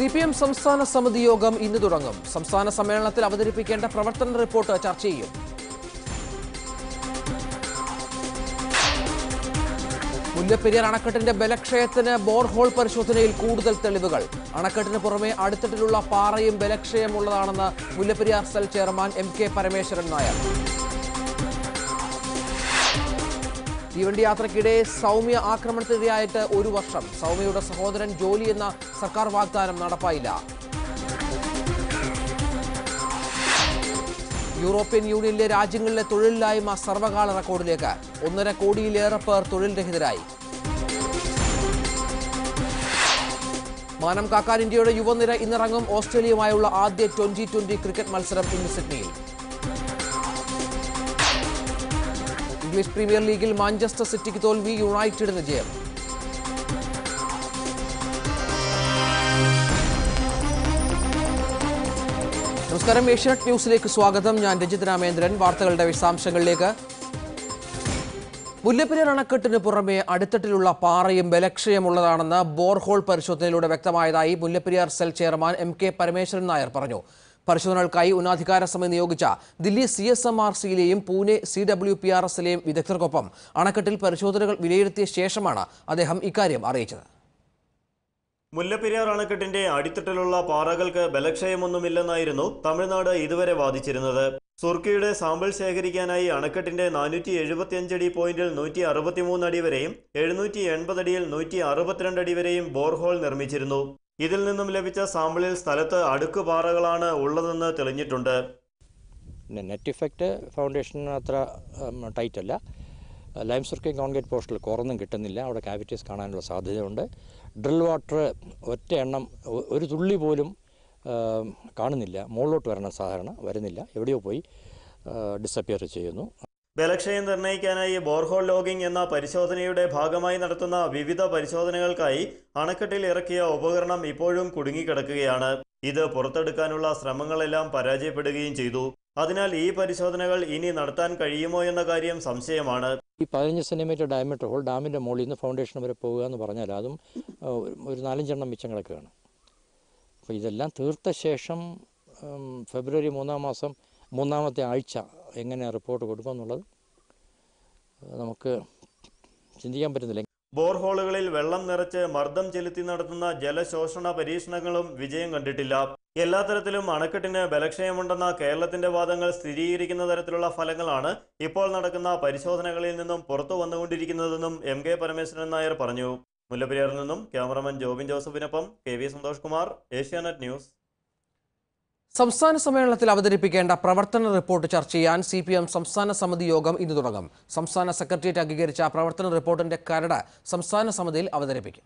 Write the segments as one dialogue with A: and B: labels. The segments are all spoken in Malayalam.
A: സി പി എം സംസ്ഥാന സമിതി യോഗം ഇന്ന് തുടങ്ങും സംസ്ഥാന സമ്മേളനത്തിൽ അവതരിപ്പിക്കേണ്ട പ്രവർത്തന റിപ്പോർട്ട് ചർച്ച ചെയ്യും മുല്ലപ്പെരിയാർ അണക്കെട്ടിന്റെ ബലക്ഷയത്തിന് ബോർഹോൾ പരിശോധനയിൽ കൂടുതൽ തെളിവുകൾ അണക്കെട്ടിന് പുറമെ അടുത്തിട്ടിലുള്ള പാറയും ബലക്ഷയമുള്ളതാണെന്ന് Mullaperiyar cell chairman M K Parameswaran Nair തീവണ്ടി യാത്രയ്ക്കിടെ സൗമ്യ ആക്രമണത്തിനിരയായിട്ട് ഒരു വർഷം സൗമ്യയുടെ സഹോദരൻ ജോലി എന്ന സർക്കാർ വാഗ്ദാനം നടപ്പായില്ല യൂറോപ്യൻ യൂണിയനിലെ രാജ്യങ്ങളിലെ തൊഴിലില്ലായ്മ സർവകാല റെക്കോർഡിലേക്ക് ഒന്നര കോടിയിലേറെ പേർ തൊഴിൽ രഹിതരായി മാനം കാക്കാൻ ഇന്ത്യയുടെ യുവനിര ഇന്നിറങ്ങും ഓസ്ട്രേലിയയുമായുള്ള ആദ്യ ട്വന്റി ട്വന്റി ക്രിക്കറ്റ് മത്സരം ഇന്ന് സിഡ്നിയിൽ ഇംഗ്ലീഷ് പ്രീമിയർ ലീഗിൽ മാഞ്ചസ്റ്റർ സിറ്റിക്ക് തോൽവി യുണൈറ്റഡിന് ജയം നമസ്കാരം ഏഷ്യാനെറ്റ് ന്യൂസിലേക്ക് സ്വാഗതം ഞാൻ രജിത് രാമേന്ദ്രൻ വാർത്തകളുടെ വിശദാംശങ്ങളിലേക്ക് മുല്ലപ്പെരിയാർ അണക്കെട്ടിന് പുറമെ അടുത്തട്ടിലുള്ള പാറയും ബലക്ഷയമുള്ളതാണെന്ന് ബോർഹോൾ പരിശോധനയിലൂടെ വ്യക്തമായതായി Mullaperiyar cell chairman M K Parameswaran Nair പറഞ്ഞു പരിശോധനകൾക്കായി ഉന്നതാധികാര സമിതി നിയോഗിച്ച Delhi C S M R സിയിലെയും Pune C W P R എസിലെയും വിദഗ്ധർക്കൊപ്പം അണക്കെട്ടിൽ പരിശോധനകൾ വിലയിരുത്തിയ ശേഷമാണ് അദ്ദേഹം ഇക്കാര്യം അറിയിച്ചത്
B: മുല്ലപ്പെരിയാർ അണക്കെട്ടിന്റെ അടിത്തട്ടിലുള്ള പാറകൾക്ക് ബലക്ഷയമൊന്നുമില്ലെന്നായിരുന്നു തമിഴ്നാട് ഇതുവരെ വാദിച്ചിരുന്നത് സുർക്കിയുടെ സാമ്പിൾ ശേഖരിക്കാനായി അണക്കെട്ടിന്റെ നാനൂറ്റി എഴുപത്തിയഞ്ചടി പോയിന്റിൽ നൂറ്റി അറുപത്തിമൂന്ന് അടി വരെയും എഴുന്നൂറ്റി എൺപത് അടിയിൽ നൂറ്റി അറുപത്തിരണ്ട് അടി വരെയും ബോർഹോൾ നിർമ്മിച്ചിരുന്നു ഇതിൽ നിന്നും ലഭിച്ച സാമ്പിളിൽ സ്ഥലത്ത് അടുക്ക് പാറകളാണ് ഉള്ളതെന്ന് തെളിഞ്ഞിട്ടുണ്ട്
C: പിന്നെ നെറ്റ് ഇഫക്റ്റ് ഫൗണ്ടേഷന് അത്ര ടൈറ്റ് അല്ല ലൈം സർക്കിങ് കോൺക്രീറ്റ് പോസ്റ്റിൽ കുറൊന്നും കിട്ടുന്നില്ല അവിടെ കാവിറ്റീസ് കാണാനുള്ള സാധ്യതയുണ്ട് ഡ്രിൽ വാട്ടർ ഒറ്റ എണ്ണം ഒ- ഒരു തുള്ളി പോലും ആ, കാണുന്നില്ല മുകളിലോട്ട് വരണം സാധാരണ വരുന്നില്ല എവിടെയോ പോയി ഡിസപ്പിയർ ചെയ്യുന്നു
B: ബലക്ഷയം നിർണ്ണയിക്കാനായി ബോർഹോൾ ലോഗിംഗ് എന്ന പരിശോധനയുടെ ഭാഗമായി നടത്തുന്ന വിവിധ പരിശോധനകൾക്കായി അണക്കെട്ടിൽ ഇറക്കിയ ഉപകരണം ഇപ്പോഴും കുടുങ്ങിക്കിടക്കുകയാണ് ഇത് പുറത്തെടുക്കാനുള്ള ശ്രമങ്ങളെല്ലാം പരാജയപ്പെടുകയും ചെയ്തു അതിനാൽ ഈ പരിശോധനകൾ ഇനി നടത്താൻ കഴിയുമോ എന്ന കാര്യം സംശയമാണ്
C: ഈ പതിനഞ്ച് സെൻറ്റിമീറ്റർ ഡയമീറ്റർ ഹോൾ ഡാമിൻ്റെ മുകളിൽ നിന്ന് ഫൗണ്ടേഷൻ വരെ പോകുക എന്ന് പറഞ്ഞാൽ അതും ആ, ഒരു- ഒരു നാലഞ്ചെണ്ണം മിച്ചം കിടക്കുകയാണ് അപ്പോൾ ഇതെല്ലാം തീർത്ത ശേഷം ഉം, ഫെബ്രുവരി മൂന്നാം മാസം മൂന്നാമത്തെ ആഴ്ച എങ്ങനെ റിപ്പോർട്ട് കൊടുക്കുമെന്നുള്ളത് നമുക്ക് ചിന്തിക്കാൻ പറ്റുന്നില്ല
B: ബോർഹോളുകളിൽ വെള്ളം നിറച്ച് മർദ്ദം ചെലുത്തി നടത്തുന്ന ജലശോഷണ പരീക്ഷണങ്ങളും വിജയം കണ്ടിട്ടില്ല എല്ലാ തരത്തിലും അണക്കെട്ടിന് ബലക്ഷയമുണ്ടെന്ന കേരളത്തിന്റെ വാദങ്ങൾ സ്ഥിരീകരിക്കുന്ന തരത്തിലുള്ള ഫലങ്ങളാണ് ഇപ്പോൾ നടക്കുന്ന പരിശോധനകളിൽ നിന്നും പുറത്തു വന്നുകൊണ്ടിരിക്കുന്നതെന്നും എം കെ പരമേശ്വരൻ നായർ പറഞ്ഞു മുല്ലപ്പെരിയാറിൽ നിന്നും ക്യാമറമാൻ ജോബിൻ ജോസഫിനൊപ്പം K V Santhosh Kumar Asianet news
A: സംസ്ഥാന സമ്മേളനത്തിൽ അവതരിപ്പിക്കേണ്ട പ്രവർത്തന റിപ്പോർട്ട് ചർച്ച ചെയ്യാൻ സി പി എം സംസ്ഥാന സമിതി യോഗം ഇന്ന് തുടങ്ങും സംസ്ഥാന സെക്രട്ടേറിയറ്റ് അംഗീകരിച്ച പ്രവർത്തന റിപ്പോർട്ടിന്റെ കരട് സംസ്ഥാന സമിതിയിൽ അവതരിപ്പിക്കും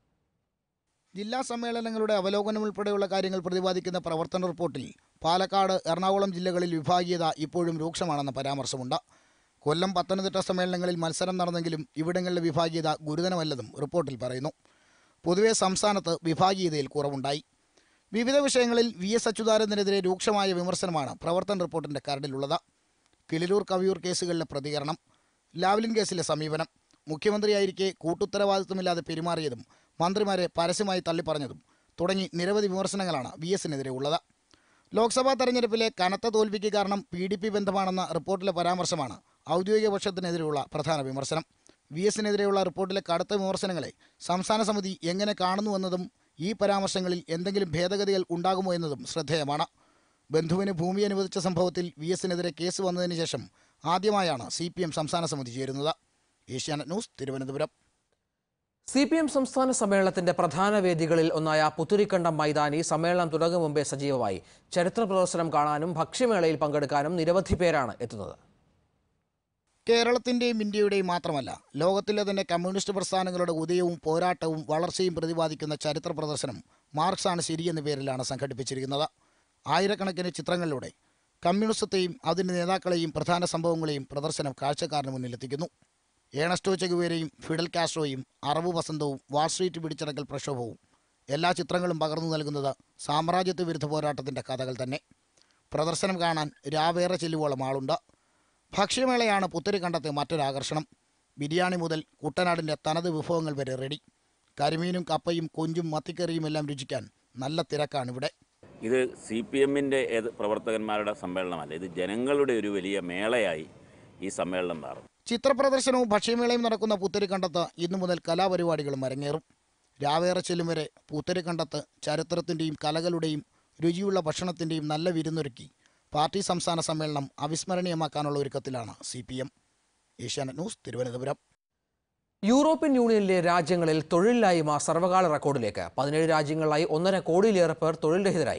D: ജില്ലാ സമ്മേളനങ്ങളുടെ അവലോകനം ഉൾപ്പെടെയുള്ള കാര്യങ്ങൾ പ്രതിപാദിക്കുന്ന പ്രവർത്തന റിപ്പോർട്ടിൽ പാലക്കാട് എറണാകുളം ജില്ലകളിൽ വിഭാഗീയത ഇപ്പോഴും രൂക്ഷമാണെന്ന പരാമർശമുണ്ട് കൊല്ലം പത്തനംതിട്ട സമ്മേളനങ്ങളിൽ മത്സരം നടന്നെങ്കിലും ഇവിടങ്ങളിലെ വിഭാഗീയത ഗുരുതരമല്ലെന്നും റിപ്പോർട്ടിൽ പറയുന്നു പൊതുവെ സംസ്ഥാനത്ത് വിഭാഗീയതയിൽ കുറവുണ്ടായി വിവിധ വിഷയങ്ങളിൽ വി എസ് അച്യുതാനന്ദനെതിരെ രൂക്ഷമായ വിമർശനമാണ് പ്രവർത്തന റിപ്പോർട്ടിന്റെ കരടിലുള്ളത് കിളിരൂർ കവിയൂർ കേസുകളിലെ പ്രതികരണം ലാവ്ലിൻ കേസിലെ സമീപനം മുഖ്യമന്ത്രിയായിരിക്കെ കൂട്ടുത്തരവാദിത്വമില്ലാതെ പെരുമാറിയതും മന്ത്രിമാരെ പരസ്യമായി തള്ളിപ്പറഞ്ഞതും തുടങ്ങി നിരവധി വിമർശനങ്ങളാണ് വി എസിനെതിരെ ഉള്ളത് ലോക്സഭാ തെരഞ്ഞെടുപ്പിലെ കനത്ത തോൽവിക്ക് കാരണം പി ഡി പി ബന്ധമാണെന്ന റിപ്പോർട്ടിലെ പരാമർശമാണ് ഔദ്യോഗിക പക്ഷത്തിനെതിരെയുള്ള പ്രധാന വിമർശനം വി എസിനെതിരെയുള്ള റിപ്പോർട്ടിലെ കടുത്ത വിമർശനങ്ങളെ സംസ്ഥാന സമിതി എങ്ങനെ കാണുന്നുവെന്നതും ഈ പരാമർശങ്ങളിൽ എന്തെങ്കിലും ഭേദഗതികൾ ഉണ്ടാകുമോ എന്നതും ശ്രദ്ധേയമാണ് ബന്ധുവിന് ഭൂമി അനുവദിച്ച സംഭവത്തിൽ വി എസിനെതിരെ കേസ് വന്നതിന് ശേഷം ആദ്യമായാണ് സി പി എം സംസ്ഥാന സമിതി ചേരുന്നത് Asianet news Thiruvananthapuram
A: C P M സംസ്ഥാന സമ്മേളനത്തിന്റെ പ്രധാന വേദികളിൽ ഒന്നായ പുത്തുരിക്കണ്ടം മൈതാനി സമ്മേളനം തുടങ്ങും മുമ്പേ സജീവമായി ചരിത്ര പ്രദർശനം കാണാനും ഭക്ഷ്യമേളയിൽ പങ്കെടുക്കാനും നിരവധി പേരാണ് എത്തുന്നത്
D: കേരളത്തിൻ്റെയും ഇന്ത്യയുടെയും മാത്രമല്ല ലോകത്തിലെ തന്നെ കമ്മ്യൂണിസ്റ്റ് പ്രസ്ഥാനങ്ങളുടെ ഉദയവും പോരാട്ടവും വളർച്ചയും പ്രതിപാദിക്കുന്ന ചരിത്ര പ്രദർശനം മാർക്സാണ് ശരി എന്ന പേരിലാണ് സംഘടിപ്പിച്ചിരിക്കുന്നത് ആയിരക്കണക്കിന് ചിത്രങ്ങളിലൂടെ കമ്മ്യൂണിസത്തെയും അതിൻ്റെ നേതാക്കളെയും പ്രധാന സംഭവങ്ങളെയും പ്രദർശനം കാഴ്ചക്കാരന് മുന്നിലെത്തിക്കുന്നു ഏണസ്റ്റോ ചെഗുവേരയും ഫിഡൽ കാസ്ട്രോയും അറബ് വസന്തവും വാൾ സ്ട്രീറ്റ് പിടിച്ചടക്കൽ പ്രക്ഷോഭവും എല്ലാ ചിത്രങ്ങളും പകർന്നു നൽകുന്നത് സാമ്രാജ്യത്വ വിരുദ്ധ പോരാട്ടത്തിൻ്റെ കഥകൾ തന്നെ പ്രദർശനം കാണാൻ രാവേറെ ചെല്ലുവോളം ആളുണ്ട് ഭക്ഷ്യമേളയാണ് പുത്തരിക്കണ്ടത്തെ മറ്റൊരാകർഷണം ബിരിയാണി മുതൽ കുട്ടനാടിൻ്റെ തനത് വിഭവങ്ങൾ വരെ റെഡി കരിമീനും കപ്പയും കൊഞ്ചും മത്തിക്കറിയും എല്ലാം രുചിക്കാൻ നല്ല തിരക്കാണിവിടെ
E: ഇത് സി പി എമ്മിൻ്റെ പ്രവർത്തകന്മാരുടെ സമ്മേളനമല്ല ഇത് ജനങ്ങളുടെ ഒരു വലിയ മേളയായി ഈ സമ്മേളനം മാറും
D: ചിത്രപ്രദർശനവും ഭക്ഷ്യമേളയും നടക്കുന്ന പുത്തരിക്കണ്ടത്ത് ഇന്നു മുതൽ കലാപരിപാടികളും അരങ്ങേറും രാവേറെ ചെല്ലും വരെ പുത്തരിക്കണ്ടത്ത് ചരിത്രത്തിൻ്റെയും കലകളുടെയും രുചിയുള്ള ഭക്ഷണത്തിൻ്റെയും നല്ല വിരുന്നൊരുക്കി പാർട്ടി സംസ്ഥാന സമ്മേളനം അവിസ്മരണീയമാക്കാനുള്ള ഒരുക്കത്തിലാണ് C P M Asianet news Thiruvananthapuram
A: European യൂണിയനിലെ രാജ്യങ്ങളിൽ തൊഴിലില്ലായ്മ സർവകാല റെക്കോർഡിലേക്ക് പതിനേഴ് രാജ്യങ്ങളിലായി ഒന്നര കോടിയിലേറെ പേർ തൊഴിൽ രഹിതരായി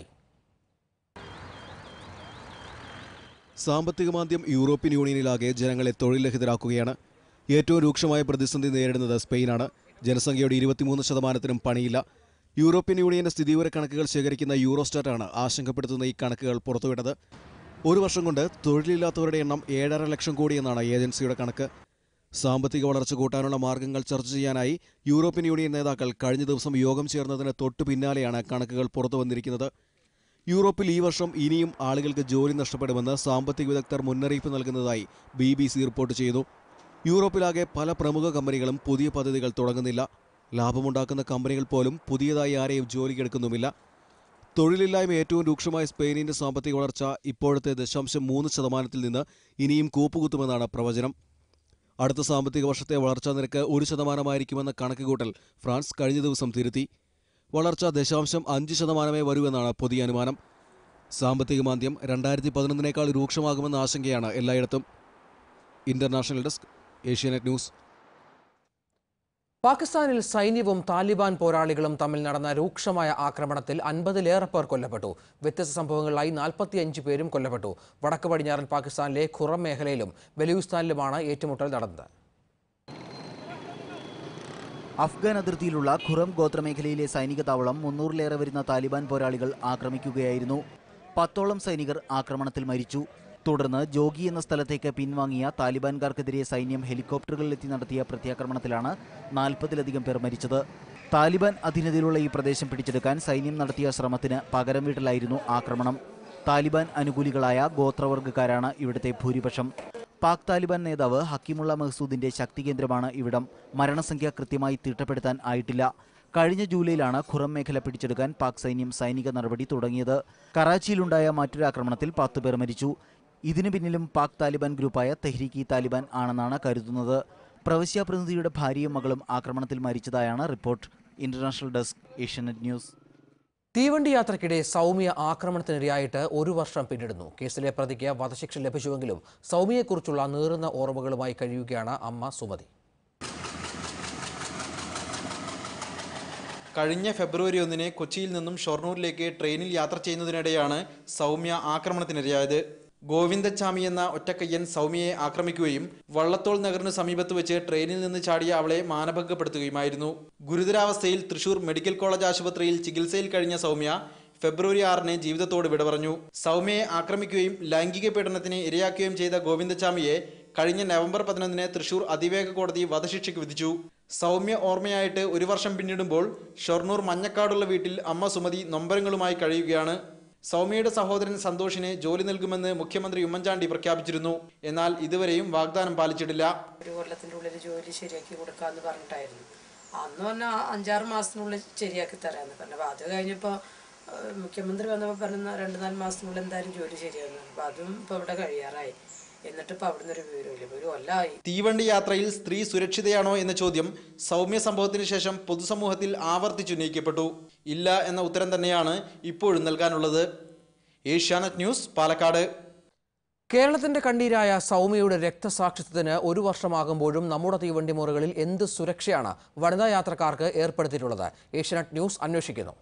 F: സാമ്പത്തിക മാന്ദ്യം യൂറോപ്യൻ യൂണിയനിലാകെ ജനങ്ങളെ തൊഴിൽരഹിതരാക്കുകയാണ് ഏറ്റവും രൂക്ഷമായ പ്രതിസന്ധി നേരിടുന്നത് സ്പെയിനാണ് ജനസംഖ്യയുടെ ഇരുപത്തിമൂന്ന് ശതമാനത്തിനും പണിയില്ല യൂറോപ്യൻ യൂണിയന്റെ സ്ഥിതിവിവര കണക്കുകൾ ശേഖരിക്കുന്ന യൂറോസ്റ്റാറ്റാണ് ആശങ്കപ്പെടുത്തുന്ന ഈ കണക്കുകൾ പുറത്തുവിട്ടത് ഒരു വർഷം കൊണ്ട് തൊഴിലില്ലാത്തവരുടെ എണ്ണം ഏഴര ലക്ഷം കോടിയെന്നാണ് ഏജൻസിയുടെ കണക്ക് സാമ്പത്തിക വളർച്ച കൂട്ടാനുള്ള മാർഗങ്ങൾ ചർച്ച ചെയ്യാനായി യൂറോപ്യൻ യൂണിയൻ നേതാക്കൾ കഴിഞ്ഞ ദിവസം യോഗം ചേർന്നതിന് തൊട്ടു പിന്നാലെയാണ് കണക്കുകൾ പുറത്തു വന്നിരിക്കുന്നത് യൂറോപ്പിൽ ഈ വർഷം ഇനിയും ആളുകൾക്ക് ജോലി നഷ്ടപ്പെടുമെന്ന് സാമ്പത്തിക വിദഗ്ധർ മുന്നറിയിപ്പ് നൽകുന്നതായി ബി ബി സി റിപ്പോർട്ട് ചെയ്തു യൂറോപ്പിലാകെ പല പ്രമുഖ കമ്പനികളും പുതിയ പദ്ധതികൾ തുടങ്ങുന്നില്ല ലാഭമുണ്ടാക്കുന്ന കമ്പനികൾ പോലും പുതിയതായി ആരെയും ജോലിക്കെടുക്കുന്നുമില്ല തൊഴിലില്ലായ്മ ഏറ്റവും രൂക്ഷമായ സ്പെയിനിന്റെ സാമ്പത്തിക വളർച്ച ഇപ്പോഴത്തെ ദശാംശം മൂന്ന് ശതമാനത്തിൽ നിന്ന് ഇനിയും കൂപ്പുകുത്തുമെന്നാണ് പ്രവചനം അടുത്ത സാമ്പത്തിക വർഷത്തെ വളർച്ചാ നിരക്ക് ഒരു ശതമാനമായിരിക്കുമെന്ന കണക്കുകൂട്ടൽ ഫ്രാൻസ് കഴിഞ്ഞ ദിവസം തിരുത്തി വളർച്ച ദശാംശം അഞ്ച് ശതമാനമേ വരൂ എന്നാണ് പുതിയ അനുമാനം സാമ്പത്തിക മാന്ദ്യം രണ്ടായിരത്തി പതിനൊന്നിനേക്കാൾ രൂക്ഷമാകുമെന്ന ആശങ്കയാണ് എല്ലായിടത്തും ഇന്റർനാഷണൽ ഡെസ്ക് ഏഷ്യാനെറ്റ് ന്യൂസ്
A: പാകിസ്ഥാനിൽ സൈന്യവും താലിബാൻ പോരാളികളും തമ്മിൽ നടന്ന രൂക്ഷമായ ആക്രമണത്തിൽ അൻപതിലേറെ പേർ കൊല്ലപ്പെട്ടു വ്യത്യസ്ത സംഭവങ്ങളിലായി നാൽപ്പത്തിയഞ്ച് പേരും കൊല്ലപ്പെട്ടു വടക്ക് പടിഞ്ഞാറൻ പാകിസ്ഥാനിലെ ഖുറം മേഖലയിലും ബലൂചിസ്ഥാനിലുമാണ് ഏറ്റുമുട്ടൽ നടന്നത്
G: അഫ്ഗാൻ അതിർത്തിയിലുള്ള ഖുറം ഗോത്രമേഖലയിലെ സൈനിക താവളം മുന്നൂറിലേറെ വരുന്ന താലിബാൻ പോരാളികൾ ആക്രമിക്കുകയായിരുന്നു പത്തോളം സൈനികർ ആക്രമണത്തിൽ മരിച്ചു തുടർന്ന് ജോഗി എന്ന സ്ഥലത്തേക്ക് പിൻവാങ്ങിയ താലിബാൻകാർക്കെതിരെ സൈന്യം ഹെലികോപ്റ്ററുകളിലെത്തി നടത്തിയ പ്രത്യാക്രമണത്തിലാണ് നാൽപ്പതിലധികം പേർ മരിച്ചത് താലിബാൻ അധീനതയിലുള്ള ഈ പ്രദേശം പിടിച്ചെടുക്കാൻ സൈന്യം നടത്തിയ ശ്രമത്തിന് പകരം വീട്ടലായിരുന്നു ആക്രമണം താലിബാൻ അനുകൂലികളായ ഗോത്രവർഗ്ഗക്കാരാണ് ഇവിടുത്തെ ഭൂരിപക്ഷം പാക് താലിബാൻ നേതാവ് ഹക്കിമുള്ള മഹ്സൂദിന്റെ ശക്തി കേന്ദ്രമാണ് ഇവിടം മരണസംഖ്യ കൃത്യമായി തിട്ടപ്പെടുത്താൻ ആയിട്ടില്ല കഴിഞ്ഞ ജൂലൈയിലാണ് ഖുറം മേഖല പിടിച്ചെടുക്കാൻ പാക് സൈന്യം സൈനിക നടപടി തുടങ്ങിയത് കറാച്ചിയിലുണ്ടായ മറ്റൊരു ആക്രമണത്തിൽ പത്ത് പേർ മരിച്ചു ഇതിനു പിന്നിലും പാക് താലിബാൻ ഗ്രൂപ്പായ തെഹ്രീക്ക് ഇ താലിബാൻ ആണെന്നാണ് കരുതുന്നത് പ്രവിശ്യ പ്രതിനിധിയുടെ ഭാര്യയും മകളും ആക്രമണത്തിൽ മരിച്ചതായാണ് report international desk Asianet news
A: തീവണ്ടി യാത്രയ്ക്കിടെ സൗമ്യ ആക്രമണത്തിനിരയായിട്ട് ഒരു വർഷം പിന്നിടുന്നു കേസിലെ പ്രതിക്ക് വധശിക്ഷ ലഭിച്ചുവെങ്കിലും സൗമ്യയെക്കുറിച്ചുള്ള നീറുന്ന ഓർമ്മകളുമായി കഴിയുകയാണ് അമ്മ സുമതി
H: കഴിഞ്ഞ ഫെബ്രുവരി ഒന്നിന് കൊച്ചിയിൽ നിന്നും ഷൊർണൂരിലേക്ക് ട്രെയിനിൽ യാത്ര ചെയ്യുന്നതിനിടെയാണ് സൗമ്യ ആക്രമണത്തിനിരയായത് ഗോവിന്ദച്ചാമി എന്ന ഒറ്റക്കയ്യൻ സൗമ്യയെ ആക്രമിക്കുകയും വള്ളത്തോൾ നഗറിന് സമീപത്ത് വെച്ച് ട്രെയിനിൽ നിന്ന് ചാടിയ അവളെ മാനഭംഗപ്പെടുത്തുകയുമായിരുന്നു ഗുരുതരാവസ്ഥയിൽ തൃശൂർ മെഡിക്കൽ കോളേജ് ആശുപത്രിയിൽ ചികിത്സയിൽ കഴിഞ്ഞ സൗമ്യ ഫെബ്രുവരി ആറിന് ജീവിതത്തോട് വിട പറഞ്ഞു സൗമ്യയെ ആക്രമിക്കുകയും ലൈംഗിക പീഡനത്തിന് ഇരയാക്കുകയും ചെയ്ത ഗോവിന്ദച്ചാമിയെ കഴിഞ്ഞ നവംബർ പതിനൊന്നിന് തൃശൂർ അതിവേഗ കോടതി വധശിക്ഷയ്ക്ക് വിധിച്ചു സൗമ്യ ഓർമ്മയായിട്ട് ഒരു വർഷം പിന്നിടുമ്പോൾ ഷൊർണൂർ മഞ്ഞക്കാടുള്ള വീട്ടിൽ അമ്മ സുമതി നൊമ്പരങ്ങളുമായി കഴിയുകയാണ് സൗമ്യയുടെ സഹോദരൻ സന്തോഷിന് ജോലി നൽകുമെന്ന് മുഖ്യമന്ത്രി ഉമ്മൻചാണ്ടി പ്രഖ്യാപിച്ചിരുന്നു എന്നാൽ ഇതുവരെയും വാഗ്ദാനം പാലിച്ചിട്ടില്ല
I: ഒരു കൊല്ലത്തിൻ്റെ ഉള്ളിൽ ജോലി ശരിയാക്കി കൊടുക്കാമെന്ന് പറഞ്ഞിട്ടായിരുന്നു അന്ന് പറഞ്ഞാൽ അഞ്ചാറ് മാസത്തിനുള്ളിൽ ശരിയാക്കി തരാമെന്ന് പറഞ്ഞു അപ്പോൾ അത് കഴിഞ്ഞപ്പോൾ ഏഹ്, മുഖ്യമന്ത്രി വന്നപ്പോൾ പറഞ്ഞ രണ്ട് നാല് മാസത്തിനുള്ളിൽ എന്തായാലും ജോലി ശരിയാകുന്നു അപ്പോൾ അതും ഇപ്പോൾ ഇവിടെ കഴിയാറായി എന്നിട്ട് ഇപ്പോൾ അവിടുന്ന് ഒരു വിവരമില്ല ഇപ്പോൾ ഒരു കൊല്ലമായി
H: തീവണ്ടി യാത്രയിൽ സ്ത്രീ സുരക്ഷിതയാണോ എന്ന ചോദ്യം സൗമ്യ സംഭവത്തിന് ശേഷം പൊതുസമൂഹത്തിൽ ആവർത്തിച്ചുന്നയിക്കപ്പെട്ടു ഇല്ല എന്ന ഉത്തരം തന്നെയാണ് ഇപ്പോഴും നൽകാനുള്ളത് ഏഷ്യാനെറ്റ് ന്യൂസ് പാലക്കാട്
A: കേരളത്തിന്റെ കണ്ണീരായ സൗമ്യയുടെ രക്തസാക്ഷിത്വത്തിന് ഒരു വർഷമാകുമ്പോഴും നമ്മുടെ തീവണ്ടി മുറകളിൽ എന്ത് സുരക്ഷയാണ് വനിതാ യാത്രക്കാർക്ക് ഏർപ്പെടുത്തിയിട്ടുള്ളത് ഏഷ്യാനെറ്റ് ന്യൂസ് അന്വേഷിക്കുന്നു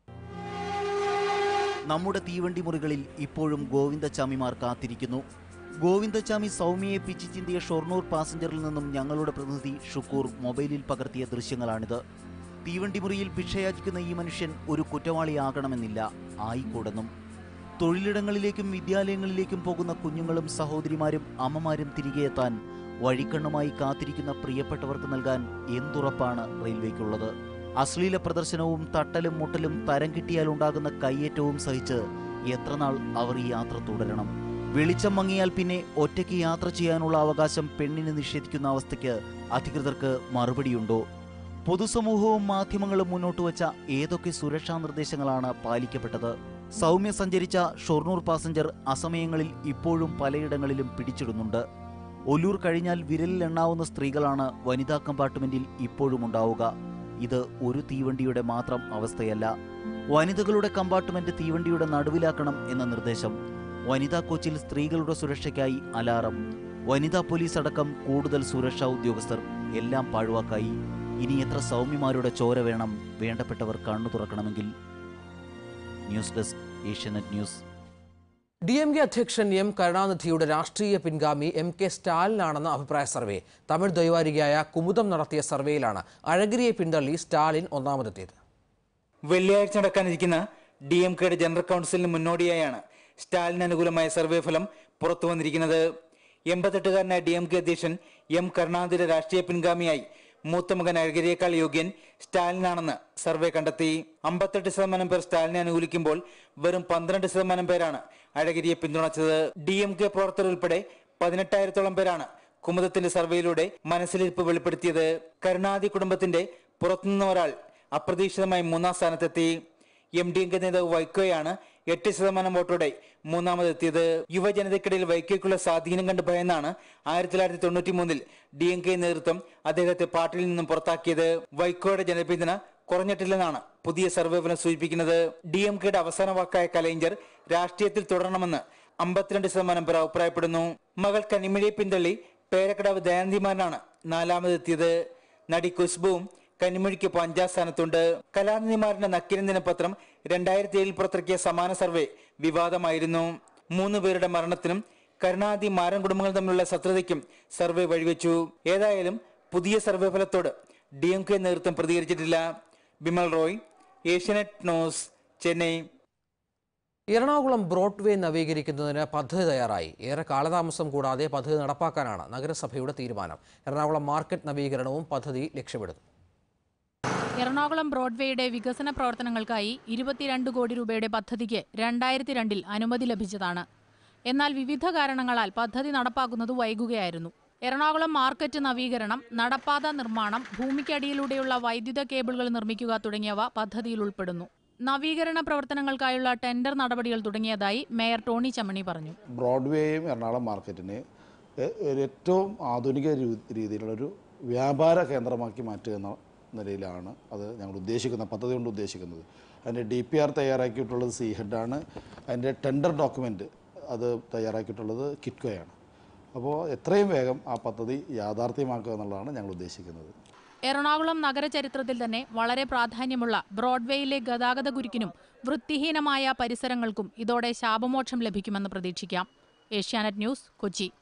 G: നമ്മുടെ തീവണ്ടി മുറികളിൽ ഇപ്പോഴും ഗോവിന്ദച്ചാമിമാർ കാത്തിരിക്കുന്നു ഗോവിന്ദച്ചാമി സൗമ്യയെ പിച്ചി ചിന്തിയ ഷൊർണൂർ പാസഞ്ചറിൽ നിന്നും ഞങ്ങളുടെ പ്രതിനിധി ഷുക്കൂർ മൊബൈലിൽ പകർത്തിയ ദൃശ്യങ്ങളാണിത് തീവണ്ടി മുറിയിൽ ഭിക്ഷയാചിക്കുന്ന ഈ മനുഷ്യൻ ഒരു കുറ്റവാളിയാകണമെന്നില്ല ആയിക്കൂടെന്നും തൊഴിലിടങ്ങളിലേക്കും വിദ്യാലയങ്ങളിലേക്കും പോകുന്ന കുഞ്ഞുങ്ങളും സഹോദരിമാരും അമ്മമാരും തിരികെ എത്താൻ വഴിക്കണ്ണുമായി കാത്തിരിക്കുന്ന പ്രിയപ്പെട്ടവർക്ക് നൽകാൻ എന്തുറപ്പാണ് റെയിൽവേക്കുള്ളത് അശ്ലീല പ്രദർശനവും തട്ടലും മുട്ടലും തരം കിട്ടിയാൽ ഉണ്ടാകുന്ന കയ്യേറ്റവും സഹിച്ച് എത്രനാൾ അവർ ഈ യാത്ര തുടരണം വെളിച്ചം മങ്ങിയാൽ പിന്നെ ഒറ്റയ്ക്ക് യാത്ര ചെയ്യാനുള്ള അവകാശം പെണ്ണിന് നിഷേധിക്കുന്ന അവസ്ഥയ്ക്ക് അധികൃതർക്ക് മറുപടിയുണ്ടോ പൊതുസമൂഹവും മാധ്യമങ്ങളും മുന്നോട്ട് വച്ച ഏതൊക്കെ സുരക്ഷാ നിർദ്ദേശങ്ങളാണ് പാലിക്കപ്പെട്ടത് സൗമ്യ സഞ്ചരിച്ച ഷൊർണൂർ പാസഞ്ചർ അസമയങ്ങളിൽ ഇപ്പോഴും പലയിടങ്ങളിലും പിടിച്ചിടുന്നുണ്ട് ഒല്ലൂർ കഴിഞ്ഞാൽ വിരലിൽ എണ്ണാവുന്ന സ്ത്രീകളാണ് വനിതാ കമ്പാർട്ട്മെന്റിൽ ഇപ്പോഴും ഉണ്ടാവുക ഇത് ഒരു തീവണ്ടിയുടെ മാത്രം അവസ്ഥയല്ല വനിതകളുടെ കമ്പാർട്ട്മെന്റ് തീവണ്ടിയുടെ നടുവിലാക്കണം എന്ന നിർദ്ദേശം വനിതാ കോച്ചിൽ സ്ത്രീകളുടെ സുരക്ഷയ്ക്കായി അലാറം വനിതാ പോലീസ് അടക്കം കൂടുതൽ സുരക്ഷാ ഉദ്യോഗസ്ഥർ എല്ലാം പാഴ്വാക്കായി ഇനി എത്ര സൗമ്യമാരുടെ ചോര വേണം വേണ്ടപ്പെട്ടവർ കണ്ണു തുറക്കണമെങ്കിൽ news desk Asianet news
A: D M K അധ്യക്ഷൻ എം കരുണാനിധിയുടെ രാഷ്ട്രീയ പിൻഗാമി എം കെ സ്റ്റാലിനാണെന്ന അഭിപ്രായ സർവേ തമിഴ് ദ്വൈവാരികയായ കുമുദം നടത്തിയ സർവേയിലാണ് അഴഗിരിയെ പിന്തള്ളി സ്റ്റാലിൻ ഒന്നാമതെത്തിയത്
J: വെള്ളിയാഴ്ച നടക്കാനിരിക്കുന്ന ഡി എം കെയുടെ ജനറൽ കൗൺസിലിന് മുന്നോടിയായാണ് സ്റ്റാലിന് അനുകൂലമായ സർവേ ഫലം പുറത്തു വന്നിരിക്കുന്നത് എൺപത്തെട്ടുകാരനായ ഡി എം കെ അധ്യക്ഷൻ എം കരുണാനിധിയുടെ രാഷ്ട്രീയ പിൻഗാമിയായി മൂത്ത മകൻ അഴഗിരിയേക്കാൾ യോഗ്യൻ സ്റ്റാലിനാണെന്ന് സർവേ കണ്ടെത്തി അമ്പത്തെട്ട് ശതമാനം പേർ സ്റ്റാലിനെ അനുകൂലിക്കുമ്പോൾ വെറും പന്ത്രണ്ട് ശതമാനം പേരാണ് അഴഗിരിയെ പിന്തുണച്ചത് ഡി എം കെ പ്രവർത്തകർ ഉൾപ്പെടെ പതിനെട്ടായിരത്തോളം പേരാണ് കുമുദത്തിന്റെ സർവേയിലൂടെ മനസ്സിലിരിപ്പ് വെളിപ്പെടുത്തിയത് കരുണാനിധി കുടുംബത്തിന്റെ പുറത്തുനിന്ന് ഒരാൾ അപ്രതീക്ഷിതമായി മൂന്നാം സ്ഥാനത്തെത്തി എം ഡി എം കെ നേതാവ് വൈക്കോയാണ് എട്ട് ശതമാനം വോട്ടോടെ മൂന്നാമതെത്തിയത് യുവജനതയ്ക്കിടയിൽ വൈക്കോയ്ക്കുള്ള സ്വാധീനം കണ്ട് ഭയന്നാണ് ആയിരത്തി തൊള്ളായിരത്തി തൊണ്ണൂറ്റി മൂന്നിൽ ഡി എം കെ നേതൃത്വം അദ്ദേഹത്തെ പാർട്ടിയിൽ നിന്നും പുറത്താക്കിയത് വൈക്കോയുടെ ജനപിന്തുണ കുറഞ്ഞിട്ടില്ലെന്നാണ് പുതിയ സർവേ ഫലം സൂചിപ്പിക്കുന്നത് ഡി എം കെയുടെ അവസാന വാക്കായ കലൈഞ്ചർ രാഷ്ട്രീയത്തിൽ തുടരണമെന്ന് അമ്പത്തിരണ്ട് ശതമാനം പേർ അഭിപ്രായപ്പെടുന്നു മകൾ കനിമഴിയെ പിന്തള്ളി പേരക്കടാവ് ദയാന്തിമാരനാണ് നാലാമതെത്തിയത് നടി കുശ്ബുവും കന്നിമൊഴിക്കൊപ്പം അഞ്ചാം സ്ഥാനത്തുണ്ട് കലാനിധിമാരുടെ നക്കിരൻ ദിനപത്രം രണ്ടായിരത്തി ഏഴിൽ പുറത്തിറക്കിയ സമാന സർവേ വിവാദമായിരുന്നു മൂന്ന് പേരുടെ മരണത്തിനും കരുണാനിധി മാരൻ കുടുംബങ്ങൾ തമ്മിലുള്ള ശത്രുതയ്ക്കും സർവേ വഴിവെച്ചു ഏതായാലും പുതിയ സർവേ ഫലത്തോട് ഡി എം കെ നേതൃത്വം പ്രതികരിച്ചിട്ടില്ല ബിമൽ റോയ് ഏഷ്യാനെറ്റ് ന്യൂസ് ചെന്നൈ
A: എറണാകുളം ബ്രോഡ്വേ നവീകരിക്കുന്നതിന് പദ്ധതി തയ്യാറായി ഏറെ കാലതാമസം കൂടാതെ പദ്ധതി നടപ്പാക്കാനാണ് നഗരസഭയുടെ തീരുമാനം എറണാകുളം മാർക്കറ്റ് നവീകരണവും പദ്ധതി ലക്ഷ്യമിടുന്നു
K: എറണാകുളം ബ്രോഡ്വേയുടെ വികസന പ്രവർത്തനങ്ങൾക്കായി ഇരുപത്തിരണ്ട് കോടി രൂപയുടെ പദ്ധതിക്ക് രണ്ടായിരത്തി രണ്ടിൽ അനുമതി ലഭിച്ചതാണ് എന്നാൽ വിവിധ കാരണങ്ങളാൽ പദ്ധതി നടപ്പാക്കുന്നത് വൈകുകയായിരുന്നു എറണാകുളം മാർക്കറ്റ് നവീകരണം നടപ്പാത നിർമ്മാണം ഭൂമിക്കടിയിലൂടെയുള്ള വൈദ്യുത കേബിളുകൾ നിർമ്മിക്കുക തുടങ്ങിയവ പദ്ധതിയിൽ ഉൾപ്പെടുന്നു നവീകരണ പ്രവർത്തനങ്ങൾക്കായുള്ള ടെൻഡർ നടപടികൾ തുടങ്ങിയതായി മേയർ ടോണി ചമ്മണി പറഞ്ഞു
L: ബ്രോഡ്വേയും എറണാകുളം മാർക്കറ്റിനെ എ- ഒരു ഏറ്റവും ആധുനിക രീ- രീതിയിലുള്ളൊരു വ്യാപാര കേന്ദ്രമാക്കി മാറ്റുക എന്ന നിലയിലാണ് അത് ഞങ്ങൾ ഉദ്ദേശിക്കുന്ന പദ്ധതി കൊണ്ട് ഉദ്ദേശിക്കുന്നത് അതിൻ്റെ ഡി പി ആർ തയ്യാറാക്കിയിട്ടുള്ളത് സി ഹെഡാണ് അതിൻ്റെ ടെൻഡർ ഡോക്യുമെൻറ്റ് അത് തയ്യാറാക്കിയിട്ടുള്ളത് കിറ്റ്കോയാണ് അപ്പോൾ എത്രയും വേഗം ആ പദ്ധതി യാഥാർത്ഥ്യമാക്കുക എന്നുള്ളതാണ് ഞങ്ങൾ ഉദ്ദേശിക്കുന്നത്
K: എറണാകുളം നഗരചരിത്രത്തിൽ തന്നെ വളരെ പ്രാധാന്യമുള്ള ബ്രോഡ്വേയിലെ ഗതാഗത കുരുക്കിനും വൃത്തിഹീനമായ പരിസരങ്ങൾക്കും ഇതോടെ ശാപമോക്ഷം ലഭിക്കുമെന്ന് പ്രതീക്ഷിക്കാം ഏഷ്യാനെറ്റ് ന്യൂസ് കൊച്ചി